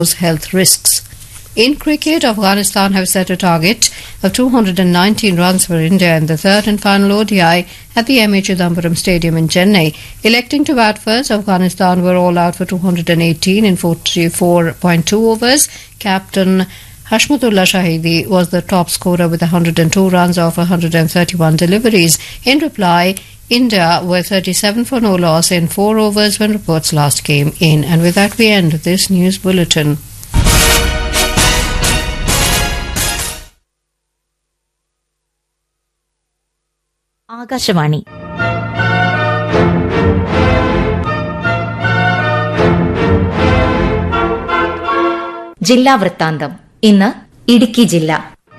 health risks. In cricket, Afghanistan have set a target of 219 runs for India in the third and final ODI at the MA Chidambaram Stadium in Chennai. Electing to bat first, Afghanistan were all out for 218 in 44.2 overs. Captain Hashmatullah Shahidi was the top scorer with 102 runs off 131 deliveries. In reply, India were 37 for no loss in four overs when reports last came in. And with that, we end this news bulletin. Akashvani ജില്ലാ വൃത്താന്തം ഇന്ന് ഇടുക്കി ജില്ല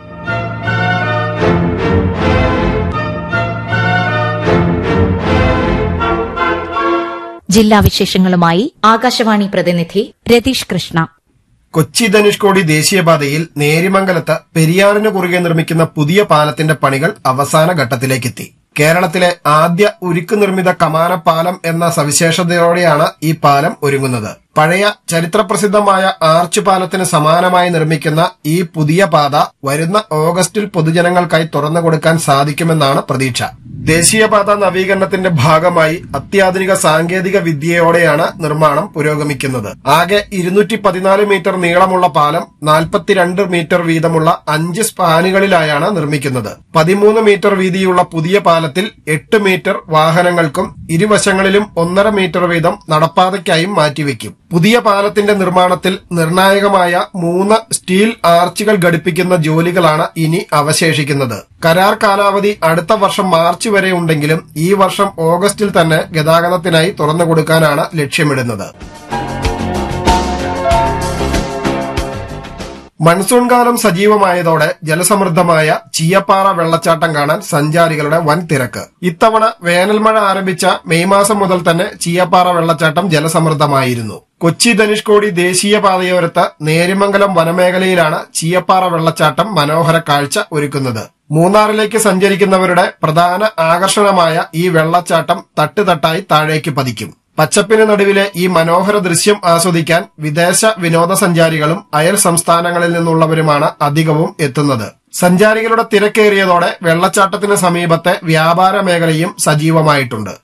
ജില്ലാ വിശേഷങ്ങളുമായി ആകാശവാണി പ്രതിനിധി രതീഷ് കൃഷ്ണ കൊച്ചി ധനുഷ്കോടി ദേശീയപാതയിൽ നേരിമംഗലത്ത് പെരിയാറിന് കുറുകെ നിർമ്മിക്കുന്ന പുതിയ പാലത്തിന്റെ പണികൾ അവസാന ഘട്ടത്തിലേക്കെത്തി കേരളത്തിലെ ആദ്യ ഉരുക്ക് നിർമ്മിത കമാന പാലം എന്ന സവിശേഷതയോടെയാണ് ഈ പാലം ഒരുങ്ങുന്നത് പഴയ ചരിത്രപ്രസിദ്ധമായ ആർച്ച് പാലത്തിന് സമാനമായി നിർമ്മിക്കുന്ന ഈ പുതിയ പാത വരുന്ന ഓഗസ്റ്റിൽ പൊതുജനങ്ങൾക്കായി തുറന്നു കൊടുക്കാൻ സാധിക്കുമെന്നാണ് പ്രതീക്ഷ ദേശീയപാത നവീകരണത്തിന്റെ ഭാഗമായി അത്യാധുനിക സാങ്കേതിക വിദ്യയോടെയാണ് നിർമ്മാണം പുരോഗമിക്കുന്നത് ആകെ ഇരുന്നൂറ്റി പതിനാല് മീറ്റർ നീളമുള്ള പാലം നാൽപ്പത്തിരണ്ട് മീറ്റർ വീതമുള്ള അഞ്ച് സ്പാനുകളിലായാണ് നിർമ്മിക്കുന്നത് പതിമൂന്ന് മീറ്റർ വീതിയുള്ള പുതിയ പാലത്തിൽ എട്ട് മീറ്റർ വാഹനങ്ങൾക്കും ഇരുവശങ്ങളിലും ഒന്നര മീറ്റർ വീതം നടപ്പാതയ്ക്കായും മാറ്റിവെക്കും പുതിയ പാലത്തിന്റെ നിർമ്മാണത്തിൽ നിർണായകമായ മൂന്ന് സ്റ്റീൽ ആർച്ചുകൾ ഘടിപ്പിക്കുന്ന ജോലികളാണ് ഇനി അവശേഷിക്കുന്നത് കരാർ കാലാവധി അടുത്ത വർഷം മാർച്ച് വരെ ഉണ്ടെങ്കിലും ഈ വർഷം ഓഗസ്റ്റിൽ തന്നെ ഗതാഗതത്തിനായി തുറന്നുകൊടുക്കാനാണ് ലക്ഷ്യമിടുന്നത് മൺസൂൺ കാലം സജീവമായതോടെ ജലസമൃദ്ധമായ ചീയപ്പാറ വെള്ളച്ചാട്ടം കാണാൻ സഞ്ചാരികളുടെ വൻ തിരക്ക് ഇത്തവണ വേനൽമഴ ആരംഭിച്ച മെയ് മാസം മുതൽ തന്നെ ചീയപ്പാറ വെള്ളച്ചാട്ടം ജലസമൃദ്ധമായിരുന്നു കൊച്ചി ധനുഷ്കോടി ദേശീയപാതയോരത്ത് നേരിമംഗലം വനമേഖലയിലാണ് ചീയപ്പാറ വെള്ളച്ചാട്ടം മനോഹര കാഴ്ച ഒരുക്കുന്നത് മൂന്നാറിലേക്ക് സഞ്ചരിക്കുന്നവരുടെ പ്രധാന ആകർഷണമായ ഈ വെള്ളച്ചാട്ടം തട്ടുതട്ടായി താഴേക്ക് പതിക്കും പച്ചപ്പിന് നടുവിലെ ഈ മനോഹര ദൃശ്യം ആസ്വദിക്കാൻ വിദേശ വിനോദസഞ്ചാരികളും അയൽ സംസ്ഥാനങ്ങളിൽ നിന്നുള്ളവരുമാണ് അധികവും എത്തുന്നത് സഞ്ചാരികളുടെ തിരക്കേറിയതോടെ വെള്ളച്ചാട്ടത്തിന് സമീപത്തെ വ്യാപാര മേഖലയും സജീവമായിട്ടുണ്ട്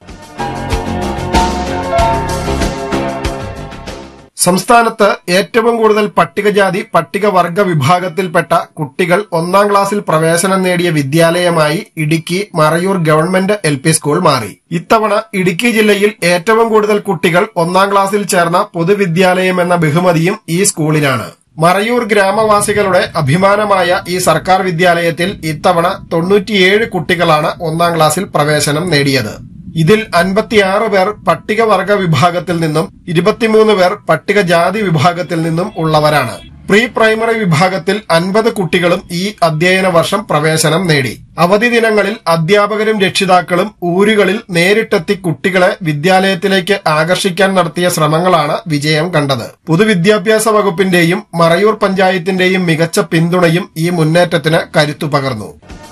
സംസ്ഥാനത്ത് ഏറ്റവും കൂടുതൽ പട്ടികജാതി പട്ടികവർഗ വിഭാഗത്തിൽപ്പെട്ട കുട്ടികൾ ഒന്നാം ക്ലാസ്സിൽ പ്രവേശനം നേടിയ വിദ്യാലയമായി Idukki Marayur government L P school മാറി ഇത്തവണ ഇടുക്കി ജില്ലയിൽ ഏറ്റവും കൂടുതൽ കുട്ടികൾ ഒന്നാം ക്ലാസ്സിൽ ചേർന്ന പൊതുവിദ്യാലയം എന്ന ബഹുമതിയും ഈ സ്കൂളിനാണ് മറയൂർ ഗ്രാമവാസികളുടെ അഭിമാനമായ ഈ സർക്കാർ വിദ്യാലയത്തിൽ ഇത്തവണ തൊണ്ണൂറ്റിയേഴ് കുട്ടികളാണ് ഒന്നാം ക്ലാസ്സിൽ പ്രവേശനം നേടിയത് ഇതിൽ അൻപത്തിയാറ് പേർ പട്ടികവർഗ വിഭാഗത്തിൽ നിന്നും ഇരുപത്തിമൂന്ന് പേർ പട്ടികജാതി വിഭാഗത്തിൽ നിന്നും ഉള്ളവരാണ് പ്രീ പ്രൈമറി വിഭാഗത്തിൽ അൻപത് കുട്ടികളും ഈ അധ്യയന വർഷം പ്രവേശനം നേടി അവധി ദിനങ്ങളിൽ അധ്യാപകരും രക്ഷിതാക്കളും ഊരുകളിൽ നേരിട്ടെത്തി കുട്ടികളെ വിദ്യാലയത്തിലേക്ക് ആകർഷിക്കാൻ നടത്തിയ ശ്രമങ്ങളാണ് വിജയം കണ്ടത് പൊതുവിദ്യാഭ്യാസ വകുപ്പിന്റെയും മറയൂർ പഞ്ചായത്തിന്റെയും മികച്ച പിന്തുണയും ഈ മുന്നേറ്റത്തിന് കരുത്തു പകർന്നു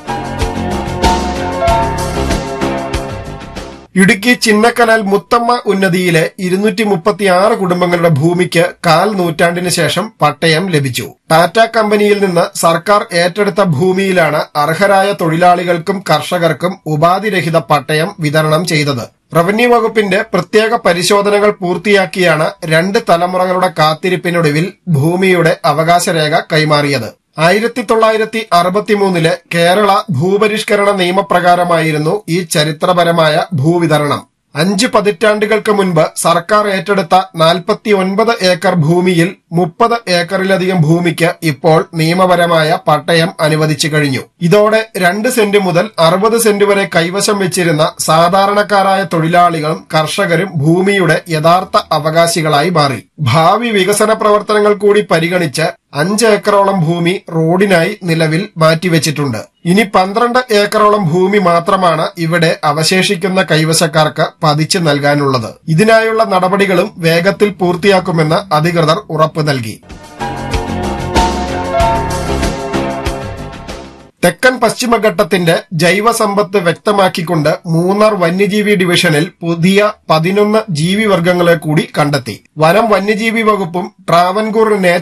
ഇടുക്കി ചിന്നക്കനാൽ മുത്തമ്മ ഉന്നതിയിലെ ഇരുന്നൂറ്റി മുപ്പത്തിയാറ് കുടുംബങ്ങളുടെ ഭൂമിക്ക് കാൽ നൂറ്റാണ്ടിന് ശേഷം പട്ടയം ലഭിച്ചു ടാറ്റ കമ്പനിയിൽ നിന്ന് സർക്കാർ ഏറ്റെടുത്ത ഭൂമിയിലാണ് അർഹരായ തൊഴിലാളികൾക്കും കർഷകർക്കും ഉപാധിരഹിത പട്ടയം വിതരണം ചെയ്തത് റവന്യൂ വകുപ്പിന്റെ പ്രത്യേക പരിശോധനകൾ പൂർത്തിയാക്കിയാണ് രണ്ട് തലമുറകളുടെ കാത്തിരിപ്പിനൊടുവിൽ ഭൂമിയുടെ അവകാശരേഖ കൈമാറിയത് ആയിരത്തി തൊള്ളായിരത്തി അറുപത്തിമൂന്നിലെ കേരള ഭൂപരിഷ്കരണ നിയമപ്രകാരമായിരുന്നു ഈ ചരിത്രപരമായ ഭൂവിതരണം അഞ്ച് പതിറ്റാണ്ടുകൾക്ക് മുൻപ് സർക്കാർ ഏറ്റെടുത്ത നാൽപ്പത്തി ഒൻപത് ഏക്കർ ഭൂമിയിൽ മുപ്പത് ഏക്കറിലധികം ഭൂമിക്ക് ഇപ്പോൾ നിയമപരമായ പട്ടയം അനുവദിച്ചു കഴിഞ്ഞു ഇതോടെ രണ്ട് സെന്റ് മുതൽ അറുപത് സെന്റ് വരെ കൈവശം വെച്ചിരുന്ന സാധാരണക്കാരായ തൊഴിലാളികളും കർഷകരും ഭൂമിയുടെ യഥാർത്ഥ അവകാശികളായി മാറി ഭാവി വികസന പ്രവർത്തനങ്ങൾ കൂടി പരിഗണിച്ച് അഞ്ച് ഏക്കറോളം ഭൂമി റോഡിനായി നിലവിൽ മാറ്റിവെച്ചിട്ടുണ്ട് ഇനി പന്ത്രണ്ട് ഏക്കറോളം ഭൂമി മാത്രമാണ് ഇവിടെ അവശേഷിക്കുന്ന കൈവശക്കാർക്ക് പതിച്ചു നൽകാനുള്ളത് ഇതിനായുള്ള നടപടികളും വേഗത്തിൽ പൂർത്തിയാക്കുമെന്ന് അധികൃതർ ഉറപ്പു നൽകി തെക്കൻ പശ്ചിമഘട്ടത്തിന്റെ ജൈവസമ്പത്ത് വ്യക്തമാക്കിക്കൊണ്ട് മൂന്നാർ വന്യജീവി ഡിവിഷനിൽ പുതിയ പതിനൊന്ന് ജീവിവർഗങ്ങളെ കൂടി കണ്ടെത്തി വനം വന്യജീവി വകുപ്പും ട്രാവൻകൂർ നേച്ചർ